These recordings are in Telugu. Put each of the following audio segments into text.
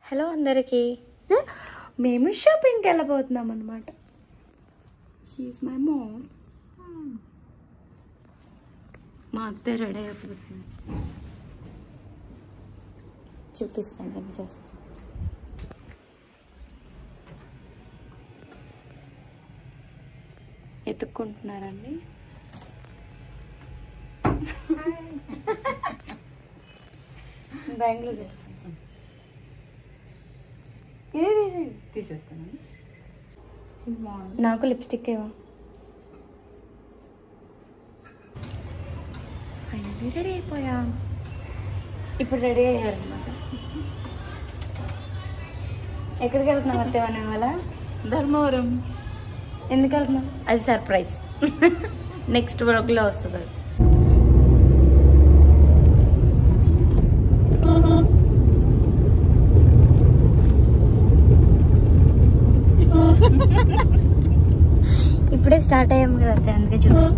హలో అందరికీ మేము షాపింగ్కి వెళ్ళబోతున్నాం అనమాట షీఈ్ మై మోమ్ మా అత్త రెడీ అయిపోతుంది చూపిస్తాను ఏం చేస్తాను ఎత్తుక్కుంటున్నారండి బెంగళూరు ఇదే తీసేయండి తీసేస్తాను నాకు లిప్స్టిక్ ఏమో ఫైనల్లీ రెడీ అయిపోయా ఇప్పుడు రెడీ అయ్యారనమాట ఎక్కడికి వెళ్తున్నాం అత్తేవనే వాళ్ళ ధర్మవరం ఎందుకు వెళ్తున్నాం అది సర్ప్రైజ్ నెక్స్ట్ బ్లాగ్లో వస్తుంది అది ఇప్పుడే స్టార్ట్ అయ్యాము కదా అత్తయ్య, అందుకే చూస్తాం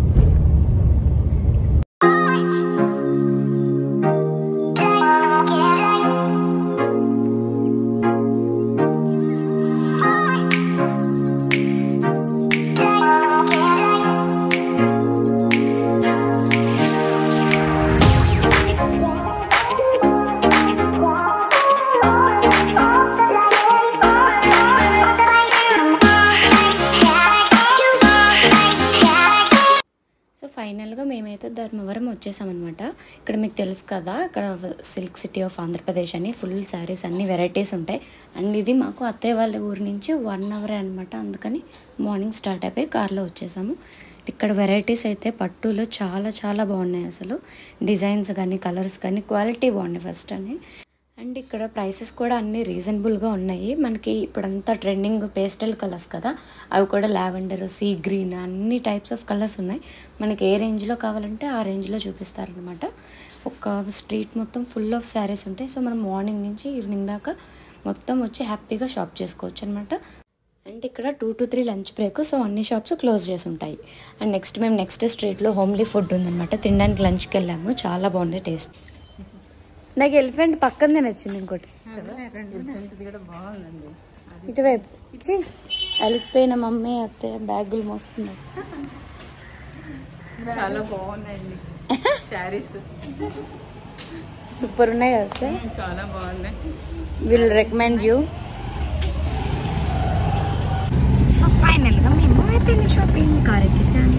సో ఫైనల్గా మేమైతే ధర్మవరం వచ్చేసామన్నమాట ఇక్కడ మీకు తెలుసు కదా ఇక్కడ సిల్క్ సిటీ ఆఫ్ ఆంధ్రప్రదేశ్ అని ఫుల్ శారీస్ అన్ని వెరైటీస్ ఉంటాయి అండ్ ఇది మాకు అత్తయ్య వాళ్ళ ఊరి నుంచి వన్ అవర్ అనమాట అందుకని మార్నింగ్ స్టార్ట్ అయిపోయి కార్లో వచ్చేసాము ఇక్కడ వెరైటీస్ అయితే పట్టులో చాలా చాలా బాగున్నాయి అసలు డిజైన్స్ కానీ కలర్స్ కానీ క్వాలిటీ బాగున్నాయి ఫస్ట్ అని అండ్ ఇక్కడ ప్రైసెస్ కూడా అన్ని రీజనబుల్గా ఉన్నాయి మనకి ఇప్పుడంతా ట్రెండింగ్ పేస్టల్ కలర్స్ కదా అవి కూడా లావెండర్ సీ గ్రీన్ అన్ని టైప్స్ ఆఫ్ కలర్స్ ఉన్నాయి మనకి ఏ రేంజ్లో కావాలంటే ఆ రేంజ్లో చూపిస్తారనమాట ఒక స్ట్రీట్ మొత్తం ఫుల్ ఆఫ్ శారీస్ ఉంటాయి సో మనం మార్నింగ్ నుంచి ఈవినింగ్ దాకా మొత్తం వచ్చి హ్యాపీగా షాప్ చేసుకోవచ్చు అనమాట అండ్ ఇక్కడ two to three lunch break so అన్ని షాప్స్ క్లోజ్ చేసి ఉంటాయి అండ్ నెక్స్ట్ మేము నెక్స్ట్ స్ట్రీట్లో హోమ్లీ ఫుడ్ ఉందన్నమాట తినడానికి లంచ్కి వెళ్ళాము చాలా బాగుంది టేస్ట్ నాకు ఎలిఫెంట్ పక్కనే నచ్చింది ఇంకోటి కూడా బాగుందండి ఇటువైపు ఛీ, అలసిపోయిన మమ్మీ అత్తయ్య బ్యాగులు మోస్తున్నారు చాలా బాగున్నాయండి శారీస్ సూపర్ ఉన్నాయి కదా అత్తయ్య చాలా బాగున్నాయి విల్ రికమెండ్ యూ సో ఫైనల్గా మేము అయిపోయింది షాపింగ్ కార్ ఎక్కేసాను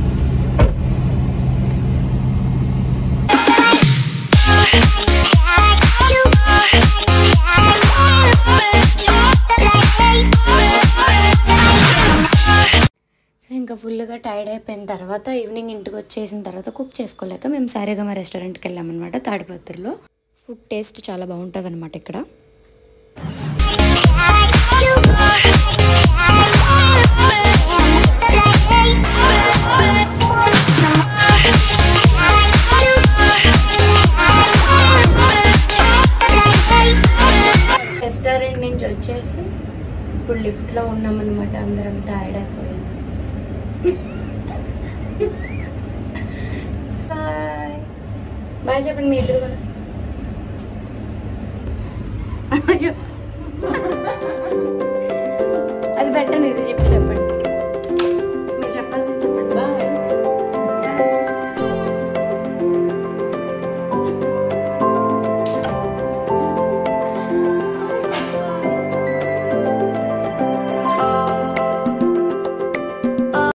సో ఇంకా ఫుల్గా టైర్డ్ అయిపోయిన తర్వాత ఈవినింగ్ ఇంటికి వచ్చేసిన తర్వాత కుక్ చేసుకోలేక మేము సారేగమ రెస్టారెంట్కి వెళ్ళామన్నమాట తాడిపత్రిలో ఫుడ్ టేస్ట్ చాలా బాగుంటుంది అనమాట ఇక్కడ రెస్టారెంట్ నుంచి వచ్చేసి ఇప్పుడు లిఫ్ట్లో ఉన్నామన్నమాట అందరం టైర్డ్ అయిపోయింది బాయ్ బాయ్ చెప్పండి మీ ఇద్దరు కూడా అయ్యో. అది పెట్టండి ఇది చెప్పి